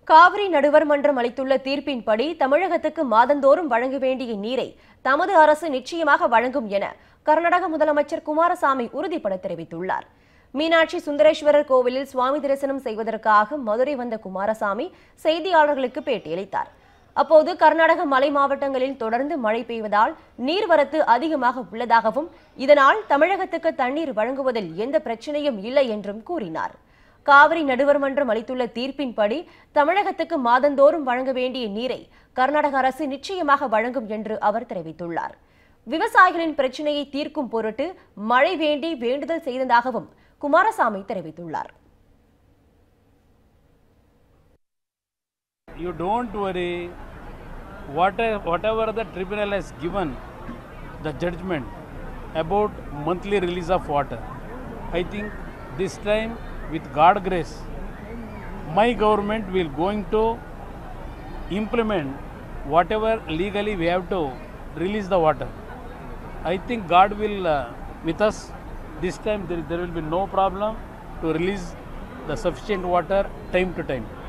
காவிரி நடுவர் மன்றம் அளித்துள்ள தீர்ப்பின்படி தமிழகத்துக்கு மாதந்தோறும் வழங்க வேண்டிய நீரை தமது அரசு நிச்சயமாக வழங்கும் என கர்நாடக முதலமைச்சர் குமாரசாமி உறுதிபட தெரிவித்துள்ளார் மீனாட்சி சுந்தரேஸ்வரர் கோவிலில் சுவாமி தரிசனம் செய்வதற்காக மதுரை வந்த குமாரசாமி செய்தியாளர்களுக்கு பேட்டியளித்தார் அப்போது கர்நாடக மலை மாவட்டங்களில் தொடர்ந்து மழை பெய்வதால் நீர்வரத்து அதிகமாக உள்ளதாகவும் இதனால் தமிழகத்துக்கு தண்ணீர் வழங்குவதில் எந்த பிரச்சனையும் இல்லை என்றும் கூறினார் காவிரி நடுவர் மன்றம் அளித்துள்ள தீர்ப்பின்படி தமிழகத்துக்கு மாதந்தோறும் வழங்க வேண்டிய நீரை கர்நாடக அரசு நிச்சயமாக வழங்கும் என்று அவர் தெரிவித்துள்ளார் விவசாயிகளின் பிரச்சனையை தீர்க்கும் பொருட்டு மழை வேண்டி வேண்டுதல் செய்ததாகவும் குமாரசாமி தெரிவித்துள்ளார் you don't worry whatever, whatever the tribunal has given the judgment about monthly release of water i think this time with god grace my government will going to implement whatever legally we have to release the water i think god will uh, with us this time there, there will be no problem to release the sufficient water time to time